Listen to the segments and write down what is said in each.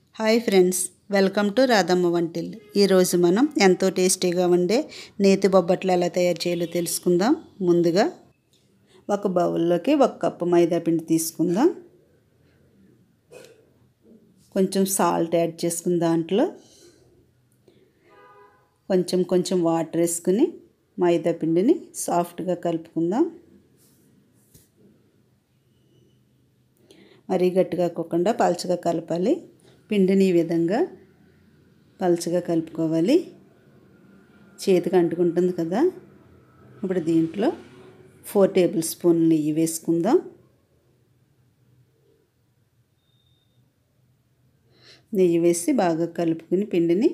hi friends welcome to Radhamma వంటిల్లు ఈరోజు మనం ఎంతో టేస్టీగా ఉండే నేతి బొబ్బట్లు ఎలా తయారు చేయాలో తెలుసుకుందాం ముందుగా ఒక బౌల్లోకి ఒక కప్పు మైదా పిండి తీసుకుందాం కొంచెం సాల్ట్ యాడ్ చేసుకుని దాంట్లో కొంచెం కొంచెం వాటర్ వేసుకుని మైదా పిండిని సాఫ్ట్గా కలుపుకుందాం మరీ గట్టిగా కాకుండా పలచగా కలపాలి పిండిని ఈ విధంగా పలచగా కలుపుకోవాలి చేతికి అంటుకుంటుంది కదా ఇప్పుడు దీంట్లో ఫోర్ టేబుల్ స్పూన్ నెయ్యి వేసుకుందాం నెయ్యి వేసి బాగా కలుపుకుని పిండిని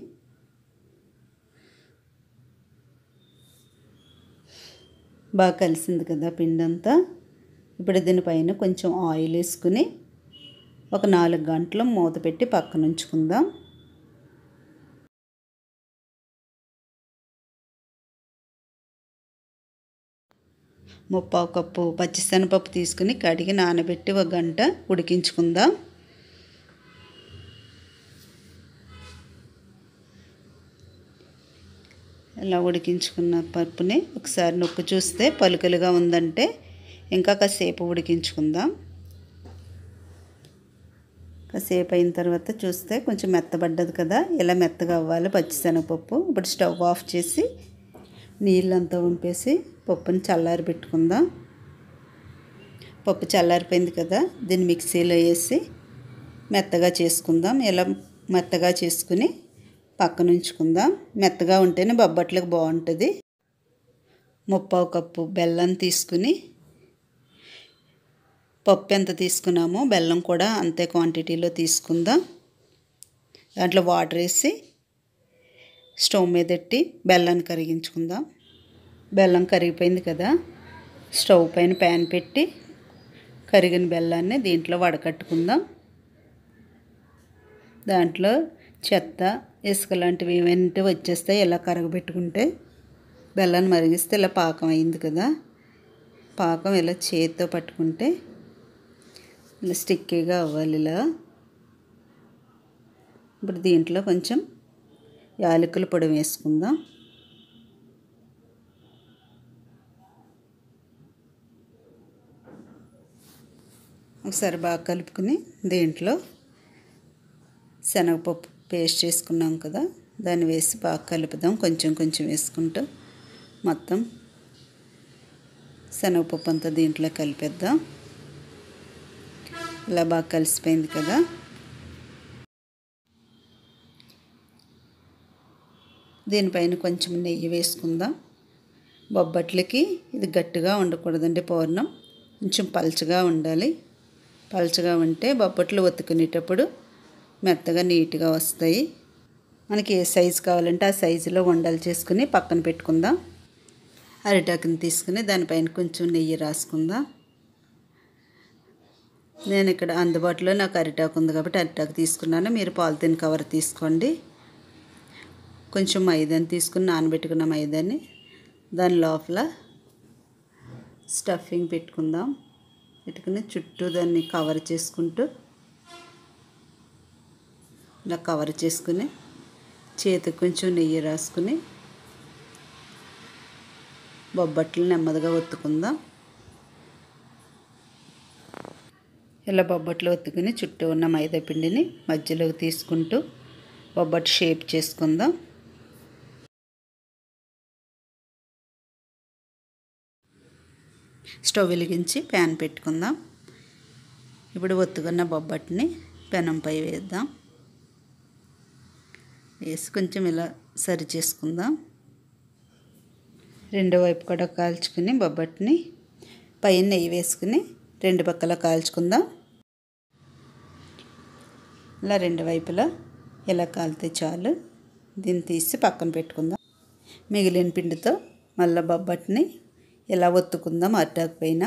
బాగా కలిసింది కదా పిండి అంతా ఇప్పుడు దీనిపైన కొంచెం ఆయిల్ వేసుకుని ఒక నాలుగు గంటలు మూత పెట్టి పక్కన ఉంచుకుందాం ముప్పావు కప్పు పచ్చిశనగపప్పు తీసుకుని కడిగి నానబెట్టి ఒక గంట ఉడికించుకుందాం ఇలా ఉడికించుకున్న పప్పుని ఒకసారి నొక్కి చూస్తే పలుకులుగా ఉందంటే ఇంకా కాసేపు ఉడికించుకుందాం కాసేపు అయిన తర్వాత చూస్తే కొంచెం మెత్తబడ్డది కదా ఇలా మెత్తగా అవ్వాలి పచ్చిశనగపప్పు ఇప్పుడు స్టవ్ ఆఫ్ చేసి నీళ్ళంతా వంపేసి పప్పుని చల్లారి పెట్టుకుందాం పప్పు చల్లారిపోయింది కదా దీన్ని మిక్సీలో వేసి మెత్తగా చేసుకుందాం ఇలా మెత్తగా చేసుకుని పక్కన ఉంచుకుందాం మెత్తగా ఉంటేనే బొబ్బట్లకు బాగుంటుంది ముప్పావు కప్పు బెల్లం తీసుకుని పప్పు ఎంత తీసుకున్నామో బెల్లం కూడా అంతే క్వాంటిటీలో తీసుకుందాం దాంట్లో వాటర్ వేసి స్టవ్ మీద పెట్టి బెల్లాన్ని కరిగించుకుందాం బెల్లం కరిగిపోయింది కదా స్టవ్ పైన ప్యాన్ పెట్టి కరిగిన బెల్లాన్ని దీంట్లో వడకట్టుకుందాం దాంట్లో చెత్త ఇసుక లాంటివి ఏమంటే వచ్చేస్తాయి ఇలా కరగబెట్టుకుంటే బెల్లాన్ని మరిగిస్తే ఇలా పాకం అయింది కదా పాకం ఇలా చేతితో పట్టుకుంటే ఇలా స్టిక్కీగా అవ్వాలి ఇలా ఇప్పుడు దీంట్లో కొంచెం యాలకుల పొడి వేసుకుందాం ఒకసారి బాగా కలుపుకుని దీంట్లో శనగపప్పు పేస్ట్ చేసుకున్నాం కదా దాన్ని వేసి బాగా కలుపుదాం కొంచెం కొంచెం వేసుకుంటూ మొత్తం శనగపప్పు అంతా దీంట్లో కలిపేద్దాం ఇలా బాగా కలిసిపోయింది కదా దీనిపైన కొంచెం నెయ్యి వేసుకుందాం బొబ్బట్లకి ఇది గట్టిగా ఉండకూడదండి పూర్ణం కొంచెం పల్చగా ఉండాలి పల్చగా ఉంటే బొబ్బట్లు ఒత్తుకునేటప్పుడు మెత్తగా నీట్గా వస్తాయి మనకి ఏ సైజు కావాలంటే ఆ సైజులో వండలు చేసుకుని పక్కన పెట్టుకుందాం అరిటాకుని తీసుకుని దానిపైన కొంచెం నెయ్యి రాసుకుందాం నేను ఇక్కడ అందుబాటులో నాకు అరిటాకు ఉంది కాబట్టి అరిటాకు తీసుకున్నాను మీరు పాలిథిన్ కవర్ తీసుకోండి కొంచెం మైదాని తీసుకుని నానబెట్టుకున్న మైదాని దాని లోపల స్టఫింగ్ పెట్టుకుందాం పెట్టుకుని చుట్టూ దాన్ని కవర్ చేసుకుంటూ ఇలా కవర్ చేసుకుని చేతికి కొంచెం నెయ్యి రాసుకుని బొబ్బట్లు నెమ్మదిగా ఒత్తుకుందాం ఇలా బొబ్బట్లు ఒత్తుకుని చుట్టూ ఉన్న మైదా పిండిని మధ్యలోకి తీసుకుంటూ బొబ్బట్టు షేప్ చేసుకుందాం స్టవ్ వెలిగించి ప్యాన్ పెట్టుకుందాం ఇప్పుడు ఒత్తుకున్న బొబ్బట్టుని పెనంపై వేద్దాం వేసి కొంచెం ఇలా సరి చేసుకుందాం రెండో వైపు కూడా కాల్చుకుని బొబ్బట్టుని పైన నెయ్యి వేసుకుని రెండు పక్కల కాల్చుకుందాం ఇలా రెండు వైపులా ఇలా కాలితే చాలు దీన్ని తీసి పక్కన పెట్టుకుందాం మిగిలిన పిండితో మళ్ళీ బొబ్బట్టుని ఇలా ఒత్తుకుందాం అట్టాకు పైన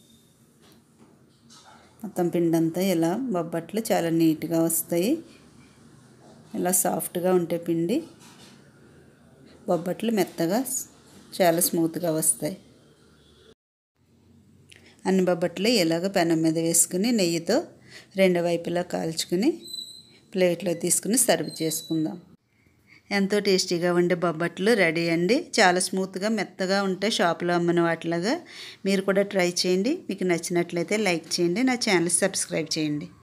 మొత్తం పిండి అంతా ఇలా బొబ్బట్లు చాలా నీట్గా వస్తాయి ఇలా సాఫ్ట్గా ఉంటే పిండి బొబ్బట్లు మెత్తగా చాలా స్మూత్గా వస్తాయి అన్ని బొబ్బట్లు ఇలాగ పెనం మీద వేసుకుని నెయ్యితో రెండు వైపులా కాల్చుకుని ప్లేట్లో తీసుకుని సర్వ్ చేసుకుందాం ఎంతో టేస్టీగా ఉండే బొబ్బట్లు రెడీ అండి చాలా స్మూత్గా మెత్తగా ఉంటాయి షాప్లో అమ్మిన వాటిలాగా మీరు కూడా ట్రై చేయండి మీకు నచ్చినట్లయితే లైక్ చేయండి నా ఛానల్ సబ్స్క్రైబ్ చేయండి